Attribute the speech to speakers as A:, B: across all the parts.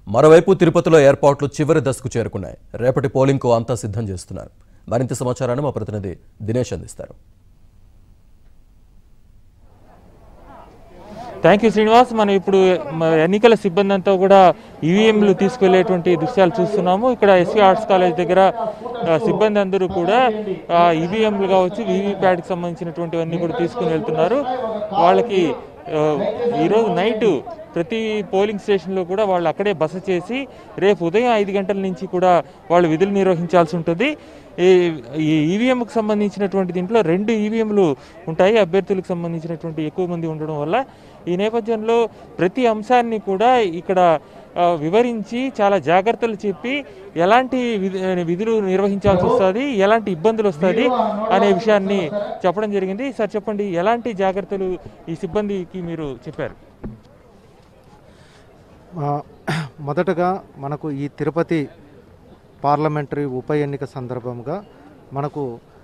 A: మరోవైపు తిరుపతిలో ఏర్పాట్లు చివరి దశకు చేరుకున్నాయి రేపటి పోలింగ్కు అంతా సిద్ధం చేస్తున్నారు మరింత సమాచారాన్ని మా ప్రతినిధి దినేష్ అందిస్తారు
B: థ్యాంక్ యూ శ్రీనివాస్ మనం ఇప్పుడు మ- ఎన్నికల సిబ్బంది అంతా కూడా ఈవీఎంలు తీసుకెళ్లేటువంటి దృశ్యాలు చూస్తున్నాము ఇక్కడ ఎస్సీ ఆర్ట్స్ కాలేజ్ దగ్గర ఆ, సిబ్బంది అందరూ కూడా ఈవీఎంలు కావచ్చు వీవీప్యాట్కి సంబంధించినటువంటివన్నీ కూడా తీసుకుని వెళ్తున్నారు వాళ్ళకి ఆ, ఈరోజు నైట్ ప్రతి పోలింగ్ స్టేషన్లో కూడా వాళ్ళు అక్కడే బస చేసి రేపు ఉదయం ఐదు గంటల నుంచి కూడా వాళ్ళు విధులు నిర్వహించాల్సి ఉంటుంది ఈ ఈ ఈవీఎంకి సంబంధించినటువంటి దీంట్లో రెండు ఈవీఎంలు ఉంటాయి అభ్యర్థులకు సంబంధించినటువంటి ఎక్కువ మంది ఉండడం వల్ల ఈ నేపథ్యంలో ప్రతి అంశాన్ని కూడా ఇక్కడ ఆ, వివరించి చాలా జాగ్రత్తలు చెప్పి ఎలాంటి విధి- విధులు నిర్వహించాల్సి వస్తుంది ఎలాంటి ఇబ్బందులు వస్తుంది అనే విషయాన్ని చెప్పడం జరిగింది సార్ చెప్పండి ఎలాంటి జాగ్రత్తలు ఈ సిబ్బందికి మీరు చెప్పారు
C: ఆ, మొదటగా మనకు ఈ తిరుపతి పార్లమెంటరీ ఉప ఎన్నిక సందర్భంగా మనకు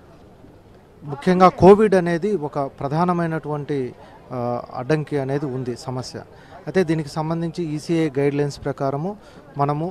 C: ముఖ్యంగా కోవిడ్ అనేది ఒక ప్రధానమైనటువంటి ఆ, అడ్డంకి అనేది ఉంది సమస్య అయితే దీనికి సంబంధించి ఈసీఐ గైడ్లైన్స్ ప్రకారము మనము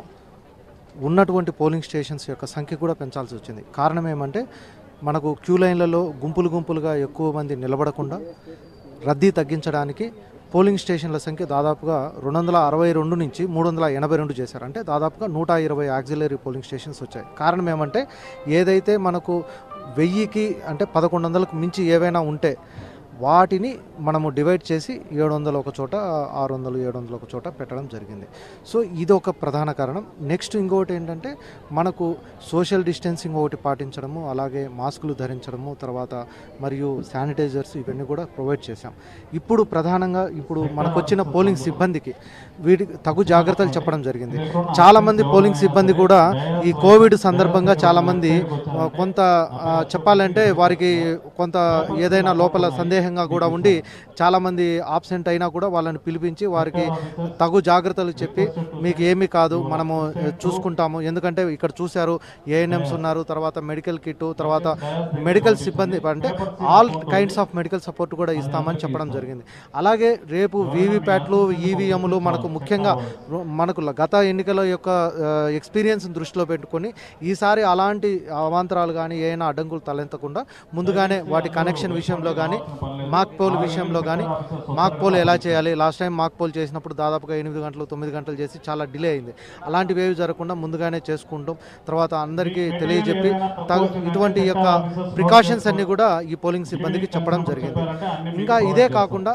C: ఉన్నటువంటి పోలింగ్ స్టేషన్స్ యొక్క సంఖ్య కూడా పెంచాల్సి వచ్చింది కారణం ఏమంటే మనకు క్యూ లైన్లలో గుంపులు గుంపులుగా ఎక్కువ మంది నిలబడకుండా రద్దీ తగ్గించడానికి పోలింగ్ స్టేషన్ల సంఖ్య దాదాపుగా రెండు వందల అరవై రెండు నుంచి మూడు వందల ఎనభై రెండు చేశారు అంటే దాదాపుగా నూట ఇరవై ఆక్సిలరీ పోలింగ్ స్టేషన్స్ వచ్చాయి కారణం ఏమంటే ఏదైతే మనకు వెయ్యికి అంటే పదకొండు వందలకు మించి ఏవైనా ఉంటే వాటిని మనము డివైడ్ చేసి ఏడు వందలు ఒక చోట ఆరు వందలు ఏడు వందలు ఒక చోట పెట్టడం జరిగింది సో ఇది ఒక ప్రధాన కారణం నెక్స్ట్ ఇంకొకటి ఏంటంటే మనకు సోషల్ డిస్టెన్సింగ్ ఒకటి పాటించడము అలాగే మాస్కులు ధరించడము తర్వాత మరియు శానిటైజర్స్ ఇవన్నీ కూడా ప్రొవైడ్ చేశాం ఇప్పుడు ప్రధానంగా ఇప్పుడు మనకు వచ్చిన పోలింగ్ సిబ్బందికి వీటికి తగు జాగ్రత్తలు చెప్పడం జరిగింది చాలామంది పోలింగ్ సిబ్బంది కూడా ఈ కోవిడ్ సందర్భంగా చాలామంది ఆ, కొంత ఆ, చెప్పాలంటే వారికి కొంత ఏదైనా లోపల సందేహంగా కూడా ఉండి చాలామంది ఆబ్సెంట్ అయినా కూడా వాళ్ళని పిలిపించి వారికి తగు జాగ్రత్తలు చెప్పి మీకు ఏమీ కాదు మనము ఆ, చూసుకుంటాము ఎందుకంటే ఇక్కడ చూశారు ఏఎన్ఎంస్ ఉన్నారు తర్వాత మెడికల్ కిట్ తర్వాత మెడికల్ సిబ్బంది అంటే all kinds of medical support కూడా ఇస్తామని చెప్పడం జరిగింది అలాగే రేపు వీవీప్యాట్లు ఈవీఎంలు మనకు ముఖ్యంగా రో- మనకు ల- గత ఎన్నికల యొక్క ఎక్స్పీరియన్స్ దృష్టిలో పెట్టుకొని ఈసారి అలాంటి అవాంతరాలు కానీ ఏమైనా అడ్డంకులు తలెత్తకుండా ముందుగానే వాటి కనెక్షన్ విషయంలో కానీ మాక్ పోల్ విషయంలో కానీ మాక్ పోల్ ఎలా చేయాలి లాస్ట్ టైం మాక్ పోల్ చేసినప్పుడు దాదాపుగా ఎనిమిది గంటలు తొమ్మిది గంటలు చేసి చాలా డిలే అయింది అలాంటివి ఏవి జరగకుండా ముందుగానే చేసుకుంటాం తర్వాత అందరికీ తెలియజెప్పి తగు ఇటువంటి యొక్క ప్రికాషన్స్ అన్ని కూడా ఈ పోలింగ్ సిబ్బందికి చెప్పడం జరిగింది ఇంకా ఇదే కాకుండా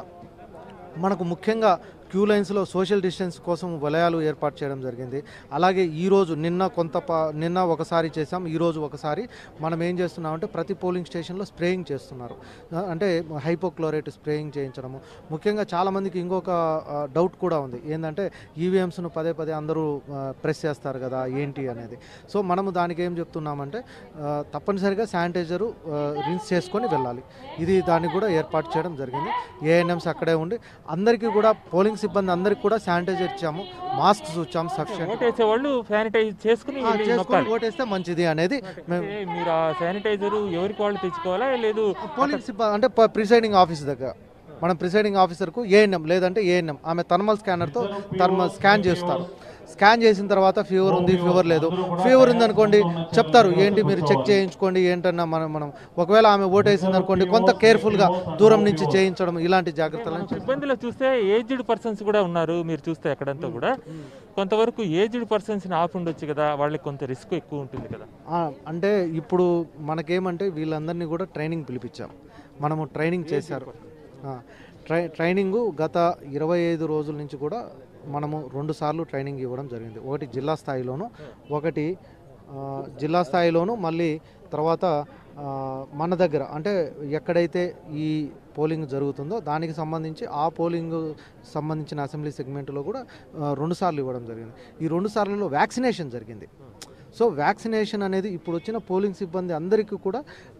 C: మనకు ముఖ్యంగా క్యూ లైన్స్లో సోషల్ డిస్టెన్స్ కోసం వలయాలు ఏర్పాటు చేయడం జరిగింది అలాగే ఈరోజు నిన్న కొంత ప- నిన్న ఒకసారి చేసాం ఈరోజు ఒకసారి మనం ఏం చేస్తున్నామంటే ప్రతి పోలింగ్ స్టేషన్లో స్ప్రేయింగ్ చేస్తున్నారు ఆ, అంటే హైపోక్లోరైట్ స్ప్రేయింగ్ చేయించడము ముఖ్యంగా చాలామందికి ఇంకొక ఆ, డౌట్ కూడా ఉంది ఏంటంటే ఈవీఎంస్ను పదే పదే అందరూ ఆ, ప్రెస్ చేస్తారు కదా ఏంటి అనేది సో మనము దానికి ఏం చెప్తున్నామంటే ఆ, తప్పనిసరిగా శానిటైజరు రిన్స్ చేసుకొని వెళ్ళాలి ఇది దానికి కూడా ఏర్పాటు చేయడం జరిగింది ఏఎన్ఎంస్ అక్కడే ఉండి అందరికీ కూడా పోలింగ్ సిబ్బంది అందరికీ కూడా శానిటైజర్ ఇచ్చాము మాస్క్స్ ఇచ్చాము సఫిషియెంట్
B: ఓటేసే వాళ్ళు శానిటైజ్ చేసుకుని వెళ్ళి
C: చేసుకొని
B: నొక్కాలి
C: ఓటేస్తే మంచిది అనేది మేము
B: అంటే మీరు ఆ శానిటైజర్ ఎవరికి వాళ్ళు తెచ్చుకోవాలా లేదు
C: పోలింగ్ సిబ్బంది అంటే ప్రిసైడింగ్ ఆఫీస్ దగ్గర మనం ప్రిసైడింగ్ ఆఫీసర్కు ఏఎన్ఎం లేదంటే ఏఎన్ఎం ఆమె థర్మల్ స్కానర్తో థర్మల్ స్కాన్ చేస్తారు స్కాన్ చేసిన తర్వాత ఫీవర్ ఉంది ఫీవర్ లేదు ఫీవర్ ఉందనుకోండి చెప్తారు ఏంటి మీరు చెక్ చేయించుకోండి ఏంటన్నా మనం మనం ఒకవేళ ఆమె ఓటేసింది అనుకోండి కొంత కేర్ఫుల్గా దూరం నుంచి చేయించడం ఇలాంటి జాగ్రత్తలను చేస్తాం.
B: సిబ్బందిలో చూస్తే ఏజ్డ్ పర్సన్స్ కూడా ఉన్నారు మీరు చూస్తే అక్కడంతా కూడా కొంతవరకు ఏజ్డ్ పర్సన్స్ని ఆపి ఉండొచ్చు కదా వాళ్ళకి కొంత రిస్క్ ఎక్కువ ఉంటుంది కదా
C: ఆ, అంటే ఇప్పుడు మనకేమంటే వీళ్ళందరినీ కూడా ట్రైనింగ్ పిలిపించాం మనము ట్రైనింగ్ చేశారు ఆ, ట్రై ట్రైనింగు గత ఇరవై ఐదు రోజుల నుంచి కూడా మనము రెండు సార్లు ట్రైనింగ్ ఇవ్వడం జరిగింది ఒకటి జిల్లా స్థాయిలోను ఒకటి ఆ, జిల్లా స్థాయిలోను మళ్ళీ తర్వాత ఆ, మన దగ్గర అంటే ఎక్కడైతే ఈ పోలింగ్ జరుగుతుందో దానికి సంబంధించి ఆ పోలింగ్ సంబంధించిన అసెంబ్లీ సెగ్మెంట్లో కూడా ఆ, రెండు సార్లు ఇవ్వడం జరిగింది ఈ రెండు సార్లలో వ్యాక్సినేషన్ జరిగింది సో వ్యాక్సినేషన్ అనేది ఇప్పుడు వచ్చిన పోలింగ్ సిబ్బంది అందరికీ కూడా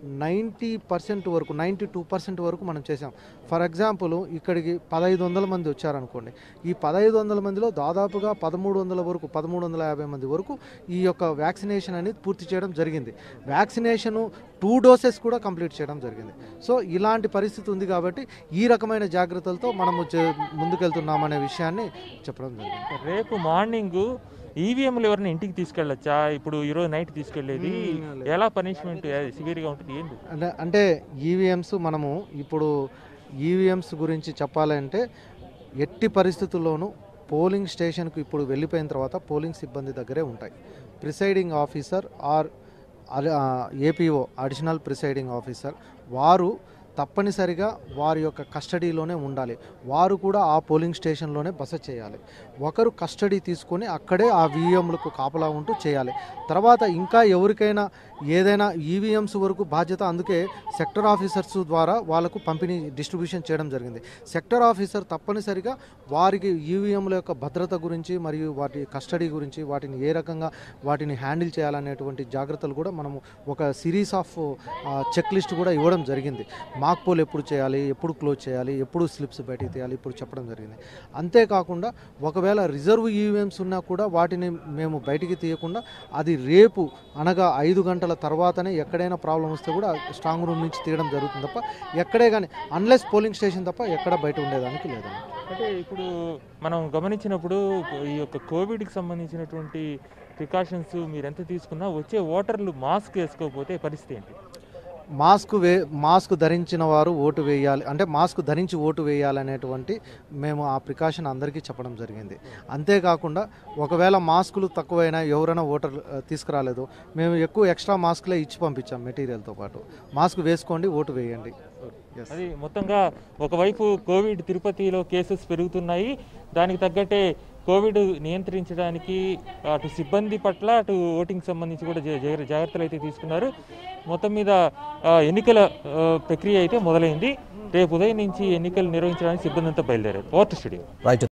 C: నైంటీ పర్సెంట్ వరకు నైంటీ టూ పర్సెంట్ వరకు మనం చేసాం ఫర్ ఎగ్జాంపుల్ ఇక్కడికి పదహైదు వందల మంది వచ్చారనుకోండి ఈ పదహైదు వందల మందిలో దాదాపుగా పదమూడు వందల వరకు పదమూడు వందల యాభై మంది వరకు ఈ యొక్క వ్యాక్సినేషన్ అనేది పూర్తి చేయడం జరిగింది వ్యాక్సినేషను టూ డోసెస్ కూడా కంప్లీట్ చేయడం జరిగింది సో ఇలాంటి పరిస్థితి ఉంది కాబట్టి ఈ రకమైన జాగ్రత్తలతో మనము చే- ముందుకెళ్తున్నామనే విషయాన్ని చెప్పడం జరిగింది
B: రేపు మార్నింగ్ ఈవీఎంలు ఎవరిని ఇంటికి తీసుకెళ్ళొచ్చా ఇప్పుడు ఈరోజు నైట్ తీసుకెళ్లేది ఎలా పనిష్మెంట్ సివియర్గా ఉంటుంది ఏంటి
C: అంటే అంటే ఈవీఎంస్ మనము ఇప్పుడు ఈవీఎంస్ గురించి చెప్పాలంటే ఎట్టి పరిస్థితుల్లోనూ పోలింగ్ స్టేషన్కు ఇప్పుడు వెళ్ళిపోయిన తర్వాత పోలింగ్ సిబ్బంది దగ్గరే ఉంటాయి presiding officer or APO additional presiding officer వారు తప్పనిసరిగా వారి యొక్క కస్టడీలోనే ఉండాలి వారు కూడా ఆ పోలింగ్ స్టేషన్లోనే బస చేయాలి ఒకరు కస్టడీ తీసుకొని అక్కడే ఆ వీఎంలకు కాపలా ఉంటూ చేయాలి తర్వాత ఇంకా ఎవరికైనా ఏదైనా ఈవీఎంస్ వరకు బాధ్యత అందుకే సెక్టర్ ఆఫీసర్స్ ద్వారా వాళ్ళకు పంపిణీ డిస్ట్రిబ్యూషన్ చేయడం జరిగింది సెక్టర్ ఆఫీసర్ తప్పనిసరిగా వారికి ఈవీఎంల యొక్క భద్రత గురించి మరియు వాటి కస్టడీ గురించి వాటిని ఏ రకంగా వాటిని హ్యాండిల్ చేయాలనేటువంటి జాగ్రత్తలు కూడా మనము ఒక సిరీస్ ఆఫ్ చెక్ లిస్ట్ కూడా ఇవ్వడం జరిగింది మాక్ పోల్ ఎప్పుడు చేయాలి ఎప్పుడు క్లోజ్ చేయాలి ఎప్పుడు స్లిప్స్ బయటికి తీయాలి ఇప్పుడు చెప్పడం జరిగింది అంతేకాకుండా ఒకవేళ రిజర్వ్ ఈవీఎంస్ ఉన్నా కూడా వాటిని మేము బయటికి తీయకుండా అది రేపు అనగా ఐదు గంటల తర్వాతనే ఎక్కడైనా ప్రాబ్లం వస్తే కూడా స్ట్రాంగ్ రూమ్ నుంచి తీయడం జరుగుతుంది తప్ప ఎక్కడే కానీ అన్లెస్ పోలింగ్ స్టేషన్ తప్ప ఎక్కడ బయట ఉండేదానికి లేదండి
B: అంటే ఇప్పుడు మనం గమనించినప్పుడు ఈ యొక్క కోవిడ్కి సంబంధించినటువంటి ప్రికాషన్స్ మీరు ఎంత తీసుకున్నా వచ్చే ఓటర్లు మాస్క్ వేసుకోకపోతే పరిస్థితి ఏంటి
C: మాస్క్ వే మాస్క్ ధరించిన వారు ఓటు వేయాలి అంటే మాస్క్ ధరించి ఓటు వేయాలనేటువంటి మేము ఆ ప్రికాషన్ అందరికీ చెప్పడం జరిగింది అంతేకాకుండా ఒకవేళ మాస్కులు తక్కువైనా ఎవరైనా ఓటర్ ఆ, తీసుకురాలేదు మేము ఎక్కువ ఎక్స్ట్రా మాస్క్లే ఇచ్చి పంపించాం మెటీరియల్తో పాటు మాస్క్ వేసుకోండి ఓటు వేయండి Yes.
B: అది మొత్తంగా ఒకవైపు కోవిడ్ తిరుపతిలో కేసెస్ పెరుగుతున్నాయి దానికి తగ్గట్టే కోవిడ్ నియంత్రించడానికి అటు సిబ్బంది పట్ల అటు ఓటింగ్ సంబంధించి కూడా జా- జాగ్ర- జాగ్రత్తలు అయితే తీసుకున్నారు మొత్తం మీద ఆ, ఎన్నికల ఆ, ప్రక్రియ అయితే మొదలైంది రేపు ఉదయం నుంచి ఎన్నికలు నిర్వహించడానికి సిబ్బంది అంతా బయలుదేరారు ఓటు స్టూడియో
A: రైట్